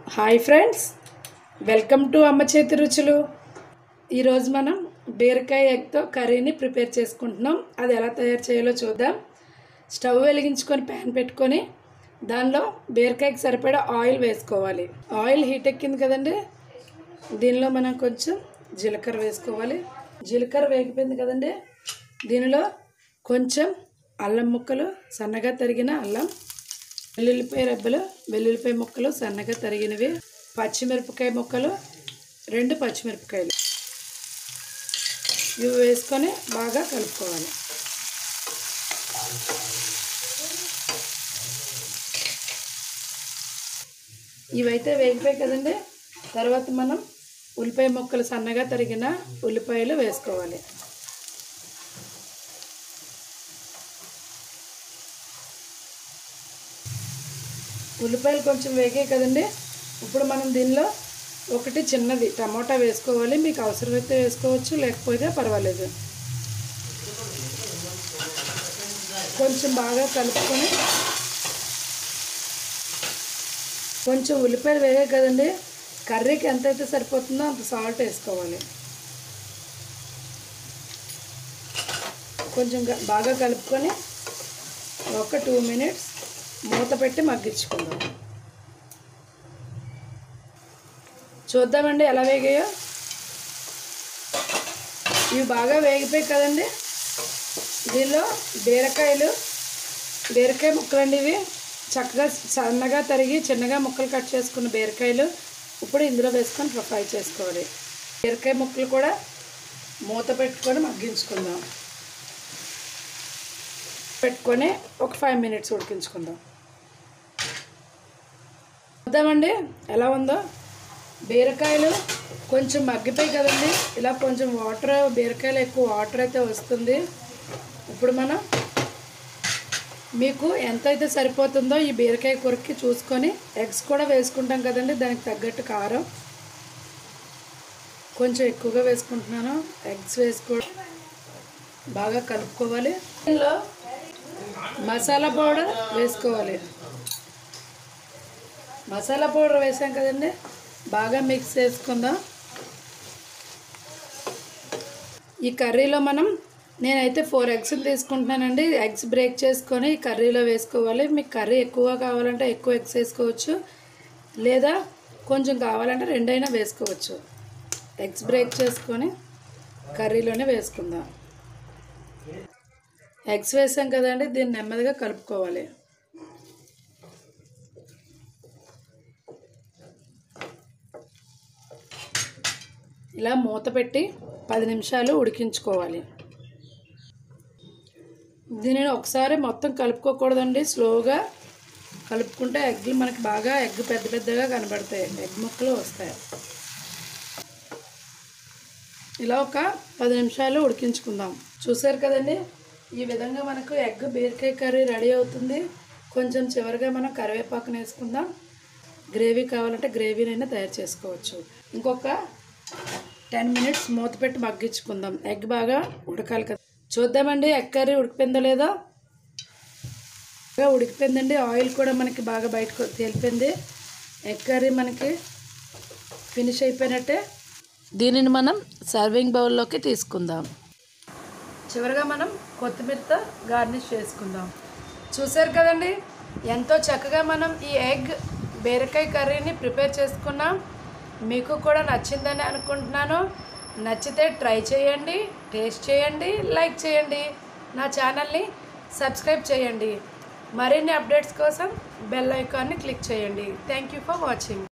hi friends welcome to అమ్మ చేతి రుచులు ఈరోజు మనం బీరకాయ ఎగ్తో కర్రీని ప్రిపేర్ చేసుకుంటున్నాం అది ఎలా తయారు చేయాలో చూద్దాం స్టవ్ వెలిగించుకొని ప్యాన్ పెట్టుకొని దానిలో బీరకాయకి సరిపడా ఆయిల్ వేసుకోవాలి ఆయిల్ హీట్ ఎక్కింది కదండి దీనిలో మనం కొంచెం జీలకర్ర వేసుకోవాలి జీలకర్ర వేగిపోయింది కదండి దీనిలో కొంచెం అల్లం ముక్కలు సన్నగా తరిగిన అల్లం వెల్లుల్లిపాయ రెబ్బలు వెల్లుల్లిపాయ ముక్కలు సన్నగా తరిగినవి పచ్చిమిరపకాయ ముక్కలు రెండు పచ్చిమిరపకాయలు ఇవి వేసుకొని బాగా కలుపుకోవాలి ఇవైతే వేగిపోయాయి కదండి తర్వాత మనం ఉల్లిపాయ ముక్కలు సన్నగా తరిగిన ఉల్లిపాయలు వేసుకోవాలి ఉల్లిపాయలు కొంచెం వేగాయి కదండి ఇప్పుడు మనం దీనిలో ఒకటి చిన్నది టమాటా వేసుకోవాలి మీకు అవసరమైతే వేసుకోవచ్చు లేకపోతే పర్వాలేదు కొంచెం బాగా కలుపుకొని కొంచెం ఉల్లిపాయలు వేగాయి కదండి కర్రీకి ఎంతైతే సరిపోతుందో అంత సాల్ట్ వేసుకోవాలి కొంచెం గ- బాగా కలుపుకొని ఒక టూ మినిట్స్ మూత పెట్టి మగ్గించుకుందాం చూద్దామండి ఎలా వేగాయో ఇవి బాగా వేగిపోయాయి కదండి దీనిలో బీరకాయలు బీరకాయ ముక్కలండి ఇవి చక్కగా సన్నగా తరిగి చిన్నగా ముక్కలు కట్ చేసుకున్న బీరకాయలు ఇప్పుడు ఇందులో వేసుకొని ఫ్రై చేసుకోవాలి బీరకాయ ముక్కలు కూడా మూత పెట్టుకొని మగ్గించుకుందాం పెట్టుకొని ఒక ఫైవ్ మినిట్స్ ఉడికించుకుందాం చూద్దామండి ఎలా ఉందో బీరకాయలు కొంచెం మగ్గిపోయి కదండి ఇలా కొంచెం వాటర్ బీరకాయలు ఎక్కువ వాటర్ అయితే వస్తుంది ఇప్పుడు మనం మీకు ఎంతైతే సరిపోతుందో ఈ బీరకాయ కూరకి చూసుకొని ఎగ్స్ కూడా వేసుకుంటాం కదండి దానికి తగ్గట్టు కారం కొంచెం ఎక్కువగా వేసుకుంటున్నాను ఎగ్స్ వేసుకో బాగా కలుపుకోవాలి దీనిలో మసాలా పౌడర్ వేసుకోవాలి మసాలా పౌడర్ వేసాం కదండి బాగా మిక్స్ చేసుకుందాం ఈ కర్రీలో మనం నేనైతే ఫోర్ ఎగ్స్ తీసుకుంటున్నానండి ఎగ్స్ బ్రేక్ చేసుకొని ఈ కర్రీలో వేసుకోవాలి మీకు కర్రీ ఎక్కువ కావాలంటే ఎక్కువ ఎగ్స్ వేసుకోవచ్చు లేదా కొంచెం కావాలంటే రెండైనా వేసుకోవచ్చు ఎగ్స్ బ్రేక్ చేసుకొని కర్రీలోనే వేసుకుందాం ఎగ్స్ వేసాం కదండి దీన్ని నెమ్మదిగా కలుపుకోవాలి ఇలా మూత పెట్టి పది నిమిషాలు ఉడికించుకోవాలి దీనిని ఒకసారి మొత్తం కలుపుకోకూడదండి స్లోగా కలుపుకుంటే ఎగ్లు మనకి బాగా ఎగ్ పెద్ద పెద్దగా కనబడతాయి ఎగ్ ముక్కలు వస్తాయి ఇలా ఒక పది నిమిషాలు ఉడికించుకుందాం చూసారు కదండి ఈ విధంగా మనకు ఎగ్ బీరకాయ కర్రీ రెడీ అవుతుంది కొంచెం చివరిగా మనం కరివేపాకుని వేసుకుందాం గ్రేవీ కావాలంటే గ్రేవీనైనా తయారు చేసుకోవచ్చు ఇంకొక టెన్ మినిట్స్ మూత పెట్టి మగ్గించుకుందాం ఎగ్ బాగా ఉడకాలి కదా చూద్దామండి ఎగ్ కర్రీ ఉడికిపోయిందో లేదో బాగా ఉడికిపోయిందండి ఆయిల్ కూడా మనకి బాగా బయటకు తేలిపోయింది ఎగ్ కర్రీ మనకి ఫినిష్ అయిపోయినట్టే దీనిని మనం సర్వింగ్ బౌల్లోకి తీసుకుందాం చివరిగా మనం కొత్తిమీరతో గార్నిష్ చేసుకుందాం చూసారు కదండి ఎంతో చక్కగా మనం ఈ ఎగ్ బీరకాయ కర్రీని ప్రిపేర్ చేసుకున్నాం మీకు కూడా నచ్చిందని అనుకుంటున్నాను నచ్చితే ట్రై చేయండి టేస్ట్ చేయండి లైక్ చేయండి నా ఛానల్ని సబ్స్క్రైబ్ చేయండి మరిన్ని అప్డేట్స్ కోసం బెల్ ఐకాన్ని క్లిక్ చేయండి థ్యాంక్ యూ ఫర్ వాచింగ్